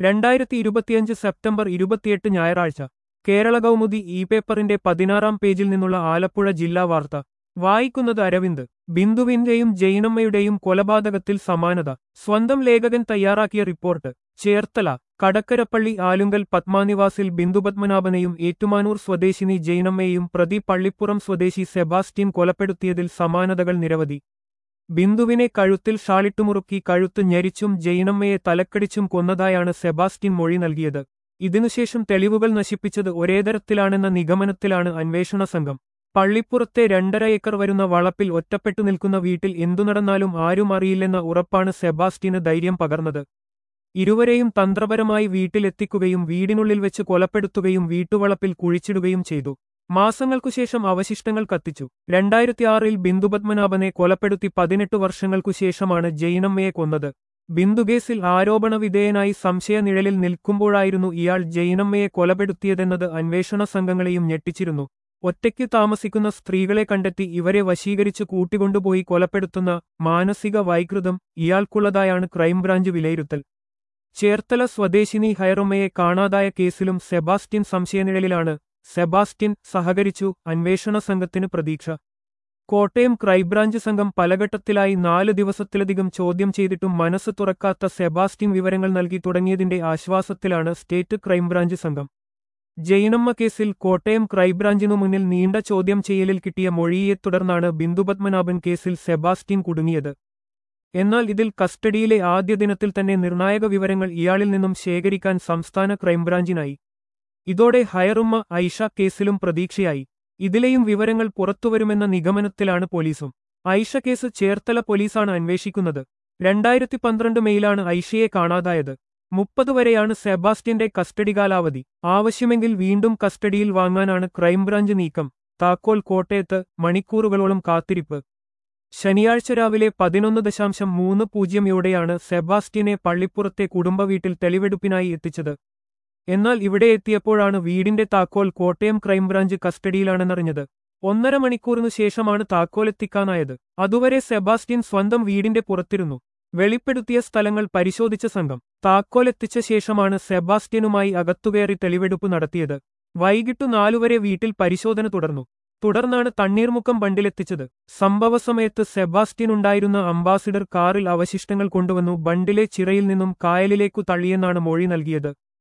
രണ്ടായിരത്തി ഇരുപത്തിയഞ്ച് സെപ്റ്റംബർ ഇരുപത്തിയെട്ട് ഞായറാഴ്ച കേരള കൗമുദി ഇ പേപ്പറിന്റെ പതിനാറാം പേജിൽ നിന്നുള്ള ആലപ്പുഴ ജില്ലാ വാർത്ത വായിക്കുന്നത് അരവിന്ദ് ബിന്ദുവിന്റെയും ജൈനമ്മയുടെയും കൊലപാതകത്തിൽ സമാനത സ്വന്തം ലേഖകൻ തയ്യാറാക്കിയ റിപ്പോർട്ട് ചേർത്തല കടക്കരപ്പള്ളി ആലുങ്കൽ പത്മാനിവാസിൽ ബിന്ദുപത്മനാഭനെയും ഏറ്റുമാനൂർ സ്വദേശിനി ജൈനമ്മയെയും പ്രതി പള്ളിപ്പുറം സ്വദേശി സെബാസ്റ്റ്യൻ കൊലപ്പെടുത്തിയതിൽ സമാനതകൾ നിരവധി ബിന്ദുവിനെ കഴുത്തിൽ ഷാളിട്ടുമുറുക്കി കഴുത്ത് ഞെരിച്ചും ജൈനമ്മയെ തലക്കടിച്ചും കൊന്നതായാണ് സെബാസ്റ്റ്യൻ മൊഴി നൽകിയത് ഇതിനുശേഷം തെളിവുകൾ നശിപ്പിച്ചത് ഒരേതരത്തിലാണെന്ന നിഗമനത്തിലാണ് അന്വേഷണ സംഘം പള്ളിപ്പുറത്തെ രണ്ടര ഏക്കർ വരുന്ന വളപ്പിൽ ഒറ്റപ്പെട്ടു നിൽക്കുന്ന വീട്ടിൽ എന്തു നടന്നാലും ആരും അറിയില്ലെന്ന ഉറപ്പാണ് സെബാസ്റ്റ്യന് ധൈര്യം പകർന്നത് ഇരുവരെയും തന്ത്രപരമായി വീട്ടിലെത്തിക്കുകയും വീടിനുള്ളിൽ വെച്ച് കൊലപ്പെടുത്തുകയും വീട്ടുവളപ്പിൽ കുഴിച്ചിടുകയും ചെയ്തു മാസങ്ങൾക്കുശേഷം അവശിഷ്ടങ്ങൾ കത്തിച്ചു രണ്ടായിരത്തിയാറിൽ ബിന്ദുപത്മനാഭനെ കൊലപ്പെടുത്തി പതിനെട്ട് വർഷങ്ങൾക്കുശേഷമാണ് ജൈനമ്മയെ കൊന്നത് ബിന്ദുകേസിൽ ആരോപണ വിധേയനായി സംശയനിഴലിൽ നിൽക്കുമ്പോഴായിരുന്നു ഇയാൾ ജൈനമ്മയെ കൊലപ്പെടുത്തിയതെന്നത് അന്വേഷണ സംഘങ്ങളെയും ഞെട്ടിച്ചിരുന്നു ഒറ്റയ്ക്ക് താമസിക്കുന്ന സ്ത്രീകളെ കണ്ടെത്തി ഇവരെ വശീകരിച്ച് കൂട്ടിക്കൊണ്ടുപോയി കൊലപ്പെടുത്തുന്ന മാനസിക വൈകൃതം ഇയാൾക്കുള്ളതായാണ് ക്രൈംബ്രാഞ്ച് വിലയിരുത്തൽ ചേർത്തല സ്വദേശിനി ഹയറുമ്മയെ കാണാതായ കേസിലും സെബാസ്റ്റ്യൻ സംശയനിഴലിലാണ് സെബാസ്റ്റ്യൻ സഹകരിച്ചു അന്വേഷണ സംഘത്തിന് പ്രതീക്ഷ കോട്ടയം ക്രൈംബ്രാഞ്ച് സംഘം പലഘട്ടത്തിലായി നാല് ദിവസത്തിലധികം ചോദ്യം ചെയ്തിട്ടും മനസ്സ് തുറക്കാത്ത സെബാസ്റ്റ്യൻ വിവരങ്ങൾ നൽകി തുടങ്ങിയതിന്റെ ആശ്വാസത്തിലാണ് സ്റ്റേറ്റ് ക്രൈംബ്രാഞ്ച് സംഘം ജൈനമ്മ കേസിൽ കോട്ടയം ക്രൈംബ്രാഞ്ചിനു മുന്നിൽ നീണ്ട ചോദ്യം ചെയ്യലിൽ കിട്ടിയ മൊഴിയെ തുടർന്നാണ് ബിന്ദുപത്മനാഭൻ കേസിൽ സെബാസ്റ്റ്യൻ കുടുങ്ങിയത് എന്നാൽ ഇതിൽ കസ്റ്റഡിയിലെ ആദ്യ ദിനത്തിൽ തന്നെ നിർണായക വിവരങ്ങൾ ഇയാളിൽ നിന്നും ശേഖരിക്കാൻ സംസ്ഥാന ക്രൈംബ്രാഞ്ചിനായി ഇതോടെ ഹയറുമ്മ ഐഷ കേസിലും പ്രതീക്ഷയായി ഇതിലെയും വിവരങ്ങൾ പുറത്തുവരുമെന്ന നിഗമനത്തിലാണ് പോലീസും ഐഷ കേസ് ചേർത്തല പോലീസാണ് അന്വേഷിക്കുന്നത് രണ്ടായിരത്തി പന്ത്രണ്ട് മെയിലാണ് ഐഷയെ കാണാതായത് മുപ്പത് വരെയാണ് സെബാസ്റ്റ്യന്റെ കസ്റ്റഡി കാലാവധി ആവശ്യമെങ്കിൽ വീണ്ടും കസ്റ്റഡിയിൽ വാങ്ങാനാണ് ക്രൈംബ്രാഞ്ച് നീക്കം താക്കോൽ കോട്ടയത്ത് മണിക്കൂറുകളോളം കാത്തിരിപ്പ് ശനിയാഴ്ച രാവിലെ പതിനൊന്ന് ദശാംശം മൂന്ന് പൂജ്യമയോടെയാണ് സെബാസ്റ്റ്യനെ പള്ളിപ്പുറത്തെ കുടുംബവീട്ടിൽ തെളിവെടുപ്പിനായി എത്തിച്ചത് എന്നാൽ ഇവിടെ എത്തിയപ്പോഴാണ് വീടിന്റെ താക്കോൽ കോട്ടയം ക്രൈംബ്രാഞ്ച് കസ്റ്റഡിയിലാണെന്നറിഞ്ഞത് ഒന്നര മണിക്കൂറിനു ശേഷമാണ് താക്കോലെത്തിക്കാനായത് അതുവരെ സെബാസ്റ്റ്യൻ സ്വന്തം വീടിന്റെ പുറത്തിരുന്നു വെളിപ്പെടുത്തിയ സ്ഥലങ്ങൾ പരിശോധിച്ച സംഘം താക്കോലെത്തിച്ച ശേഷമാണ് സെബാസ്റ്റ്യനുമായി അകത്തുകയറി തെളിവെടുപ്പ് നടത്തിയത് വൈകിട്ടു നാലുവരെ വീട്ടിൽ പരിശോധന തുടർന്നു തുടർന്നാണ് തണ്ണീർമുക്കം ബണ്ടിലെത്തിച്ചത് സംഭവസമയത്ത് സെബാസ്റ്റ്യൻ ഉണ്ടായിരുന്ന അംബാസിഡർ കാറിൽ അവശിഷ്ടങ്ങൾ കൊണ്ടുവന്നു ബണ്ടിലെ ചിറയിൽ നിന്നും കായലിലേക്കു തള്ളിയെന്നാണ് മൊഴി നൽകിയത്